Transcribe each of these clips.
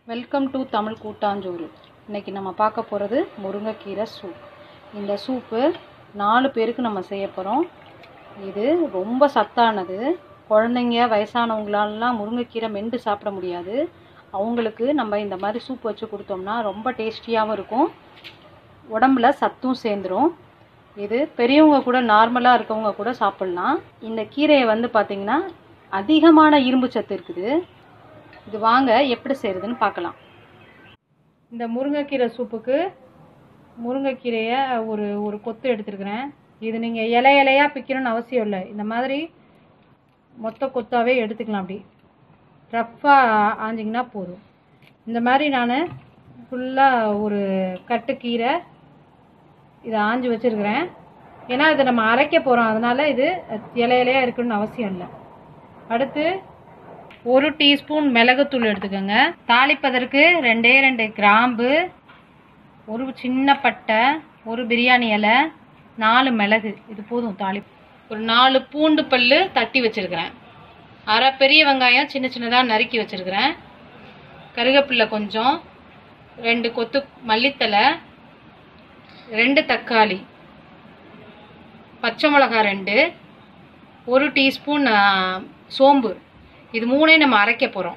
welcome to Tamil கூட்டாஞ்சோறு இன்னைக்கு நம்ம பார்க்க போகிறது முருங்கைக்கீரை சூப் இந்த சூப்பு நாலு பேருக்கு நம்ம செய்ய போகிறோம் இது ரொம்ப சத்தானது குழந்தைங்க வயசானவங்களாலாம் முருங்கைக்கீரை மென்று சாப்பிட முடியாது அவங்களுக்கு நம்ம இந்த மாதிரி சூப் வச்சு கொடுத்தோம்னா ரொம்ப டேஸ்டியாகவும் இருக்கும் உடம்புல சத்தும் சேர்ந்துரும் இது பெரியவங்க கூட நார்மலாக இருக்கவங்க கூட சாப்பிட்லாம் இந்த கீரையை வந்து பார்த்திங்கன்னா அதிகமான இரும்பு சத்து இருக்குது இது வாங்க எப்படி செய்கிறதுன்னு பார்க்கலாம் இந்த முருங்கைக்கீரை சூப்புக்கு முருங்கைக்கீரையை ஒரு ஒரு கொத்து எடுத்துருக்கிறேன் இது நீங்கள் இலை இலையாக பிக்கணும்னு அவசியம் இல்லை இந்த மாதிரி மொத்த கொத்தாவே எடுத்துக்கலாம் அப்படி ரஃப்பாக ஆஞ்சிங்கன்னா போதும் இந்த மாதிரி நான் ஃபுல்லாக ஒரு கட்டுக்கீரை இதை ஆஞ்சு வச்சுருக்கிறேன் ஏன்னா இதை நம்ம அரைக்க போகிறோம் அதனால் இது இலை இலையாக இருக்கணும்னு அவசியம் இல்லை அடுத்து ஒரு டீஸ்பூன் மிளகுத்தூள் எடுத்துக்கோங்க தாளிப்பதற்கு ரெண்டே ரெண்டு கிராம்பு ஒரு சின்ன பட்டை ஒரு பிரியாணி இலை நாலு மிளகு இது போதும் தாளி ஒரு நாலு பூண்டு பல்லு தட்டி வச்சுருக்கிறேன் அரை பெரிய வெங்காயம் சின்ன சின்னதாக நறுக்கி வச்சுருக்கிறேன் கருவேப்பிலை கொஞ்சம் ரெண்டு கொத்து மல்லித்தலை ரெண்டு தக்காளி பச்சை மிளகாய் ரெண்டு ஒரு டீஸ்பூன் சோம்பு இது மூணையும் நம்ம அரைக்க போகிறோம்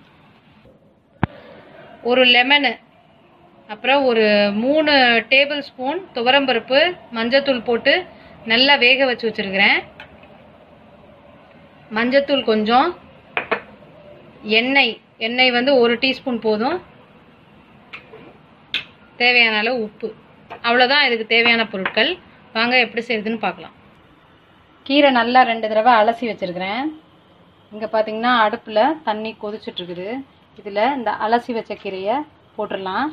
ஒரு லெமனு அப்புறம் ஒரு மூணு டேபிள் ஸ்பூன் துவரம்பருப்பு மஞ்சத்தூள் போட்டு நல்லா வேக வச்சு வச்சுருக்கிறேன் மஞ்சத்தூள் கொஞ்சம் எண்ணெய் எண்ணெய் வந்து ஒரு டீஸ்பூன் போதும் தேவையான அளவு உப்பு அவ்வளோதான் இதுக்கு தேவையான பொருட்கள் வாங்க எப்படி செய்யுதுன்னு பார்க்கலாம் கீரை நல்லா ரெண்டு தடவை அலசி வச்சுருக்கிறேன் இங்கே பார்த்தீங்கன்னா அடுப்பில் தண்ணி கொதிச்சுட்ருக்குது இதில் இந்த அலசி வச்ச கீரையை போட்டுடலாம்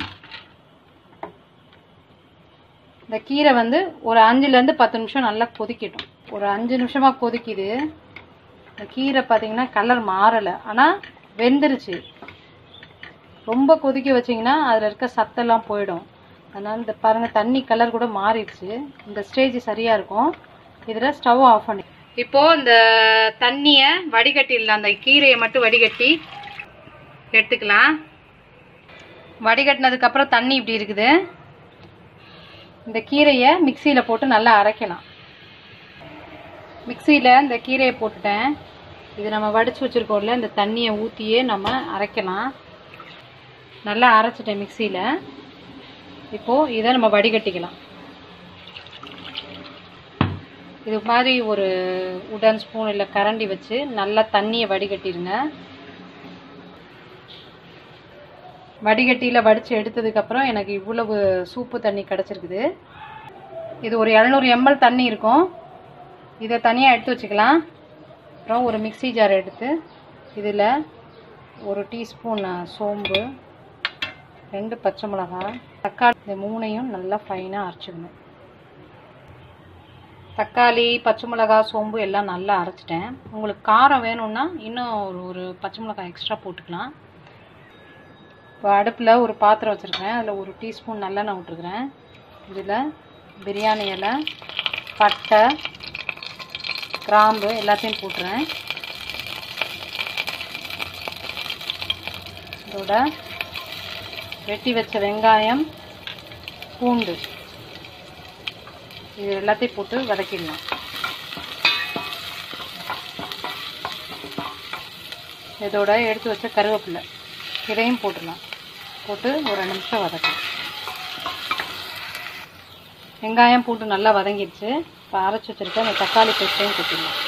இந்த கீரை வந்து ஒரு அஞ்சுலேருந்து பத்து நிமிஷம் நல்லா கொதிக்கட்டும் ஒரு அஞ்சு நிமிஷமாக கொதிக்குது இந்த கீரை பார்த்தீங்கன்னா கலர் மாறலை ஆனால் வெந்துருச்சு ரொம்ப கொதிக்க வச்சிங்கன்னா அதில் இருக்க சத்தெல்லாம் போயிடும் அதனால் இந்த பாருங்கள் தண்ணி கலர் கூட மாறிடுச்சு இந்த ஸ்டேஜ் சரியாக இருக்கும் இதில் ஸ்டவ் ஆஃப் பண்ணி இப்போது இந்த தண்ணியை வடிகட்டிடலாம் அந்த கீரையை மட்டும் வடிகட்டி எடுத்துக்கலாம் வடிகட்டினதுக்கப்புறம் தண்ணி இப்படி இருக்குது இந்த கீரையை மிக்சியில் போட்டு நல்லா அரைக்கலாம் மிக்சியில் இந்த கீரையை போட்டுட்டேன் இது நம்ம வடித்து வச்சுருக்கோம்ல இந்த தண்ணியை ஊற்றியே நம்ம அரைக்கலாம் நல்லா அரைச்சிட்டேன் மிக்சியில் இப்போது இதை நம்ம வடிகட்டிக்கலாம் இது மாதிரி ஒரு உடன் ஸ்பூன் இல்லை கரண்டி வச்சு நல்லா தண்ணியை வடிகட்டிடுங்க வடிகட்டியில் வடித்து எடுத்ததுக்கப்புறம் எனக்கு இவ்வளவு சூப்பு தண்ணி கிடச்சிருக்குது இது ஒரு இரநூறு எம்எல் தண்ணி இருக்கும் இதை தனியாக எடுத்து வச்சுக்கலாம் அப்புறம் ஒரு மிக்சி ஜார் எடுத்து இதில் ஒரு டீஸ்பூன் சோம்பு ரெண்டு பச்சை மிளகாய் தக்காளி இந்த மூணையும் நல்லா ஃபைனாக அரைச்சிக்கணும் தக்காளி பச்சை மிளகாய் சோம்பு எல்லாம் நல்லா அரைச்சிட்டேன் உங்களுக்கு காரம் வேணும்னா இன்னும் ஒரு ஒரு பச்சை மிளகாய் எக்ஸ்ட்ரா போட்டுக்கலாம் இப்போ அடுப்பில் ஒரு பாத்திரம் வச்சுருக்கேன் அதில் ஒரு டீஸ்பூன் நல்லெண்ணெய் விட்டுருக்குறேன் இதில் பிரியாணி இலை பட்டை கிராம்பு எல்லாத்தையும் போட்டுறேன் இதோட வெட்டி வச்ச வெங்காயம் பூண்டு இது எல்லாத்தையும் போட்டு வதக்கிடலாம் இதோட எடுத்து வச்ச கருவேப்பிலை இதையும் போட்டுடலாம் போட்டு ஒரு ரெண்டு நிமிஷம் வதக்கலாம் வெங்காயம் பூண்டு நல்லா வதங்கிடுச்சு இப்போ அரைச்சி வச்சுருக்க அந்த தக்காளி பேஸ்ட்டையும் கொட்டிடலாம்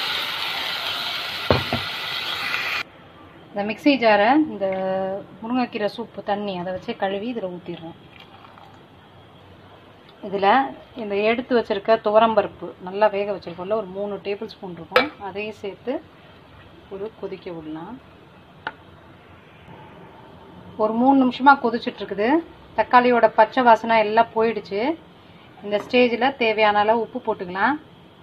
இந்த மிக்சி ஜாரை இந்த முருங்கைக்கீரை சூப்பு தண்ணி அதை வச்சு கழுவி இதில் ஊற்றிடுறோம் இதில் இந்த எடுத்து வச்சுருக்க துவரம்பருப்பு நல்லா வேக வச்சுருக்கோம்ல ஒரு மூணு டேபிள் ஸ்பூன் இருக்கும் அதையும் சேர்த்து ஒரு கொதிக்க விடலாம் ஒரு மூணு நிமிஷமாக கொதிச்சுட்ருக்குது தக்காளியோட பச்சை வாசனை எல்லாம் போயிடுச்சு இந்த ஸ்டேஜில் தேவையான அளவு உப்பு போட்டுக்கலாம்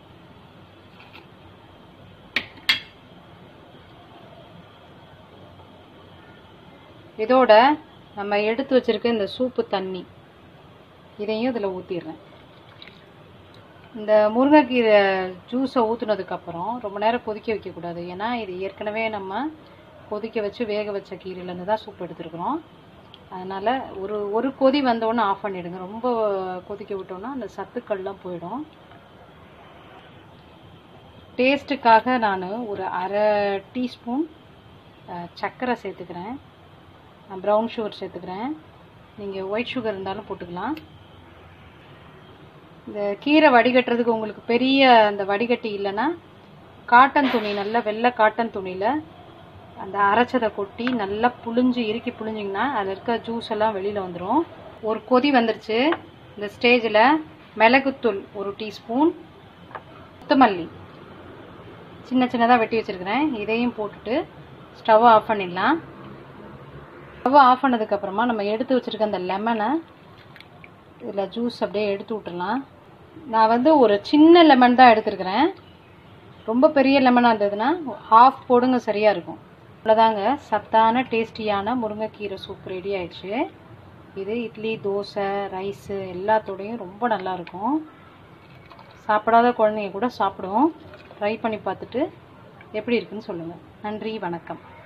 இதோட நம்ம எடுத்து வச்சுருக்க இந்த சூப்பு தண்ணி இதையும் இதில் ஊற்றிடுறேன் இந்த முருங்கைக்கீரை ஜூஸை ஊற்றுனதுக்கப்புறம் ரொம்ப நேரம் கொதிக்க வைக்கக்கூடாது ஏன்னா இது ஏற்கனவே நம்ம கொதிக்க வச்சு வேக வச்ச கீரையிலேருந்து தான் சூப் எடுத்துருக்குறோம் அதனால் ஒரு ஒரு கொதி வந்தோடனே ஆஃப் பண்ணிவிடுங்க ரொம்ப கொதிக்க விட்டோன்னா அந்த சத்துக்கள்லாம் போயிடும் டேஸ்ட்டுக்காக நான் ஒரு அரை டீஸ்பூன் சர்க்கரை சேர்த்துக்கிறேன் ப்ரௌன் சுகர் சேர்த்துக்கிறேன் நீங்கள் ஒயிட் சுகர் இருந்தாலும் போட்டுக்கலாம் இந்த கீரை வடிகட்டுறதுக்கு உங்களுக்கு பெரிய அந்த வடிகட்டி இல்லைன்னா காட்டன் துணி நல்ல வெள்ளை காட்டன் துணியில் அந்த அரைச்சதை கொட்டி நல்லா புழிஞ்சு இறுக்கி புழிஞ்சிங்கன்னா அதில் இருக்க ஜூஸ் எல்லாம் வெளியில் வந்துடும் ஒரு கொதி வந்துருச்சு இந்த ஸ்டேஜில் மிளகுத்தூள் ஒரு டீஸ்பூன் கொத்தமல்லி சின்ன சின்னதாக வெட்டி வச்சுருக்கிறேன் இதையும் போட்டுட்டு ஸ்டவ்வை ஆஃப் பண்ணிடலாம் ஸ்டவ் ஆஃப் பண்ணதுக்கப்புறமா நம்ம எடுத்து வச்சுருக்க அந்த லெமனை இதில் ஜூஸ் அப்படியே எடுத்து விட்டுடலாம் நான் வந்து ஒரு சின்ன லெமன் தான் எடுத்துருக்கிறேன் ரொம்ப பெரிய லெமனாக இருந்ததுன்னா ஹாஃப் போடுங்க சரியாக இருக்கும் அவ்வளோதாங்க சத்தான டேஸ்டியான முருங்கைக்கீரை சூப் ரெடி ஆயிடுச்சு இது இட்லி தோசை ரைஸு எல்லாத்தோடையும் ரொம்ப நல்லாயிருக்கும் சாப்பிடாத குழந்தைங்க கூட சாப்பிடும் ட்ரை பண்ணி பார்த்துட்டு எப்படி இருக்குன்னு சொல்லுங்கள் நன்றி வணக்கம்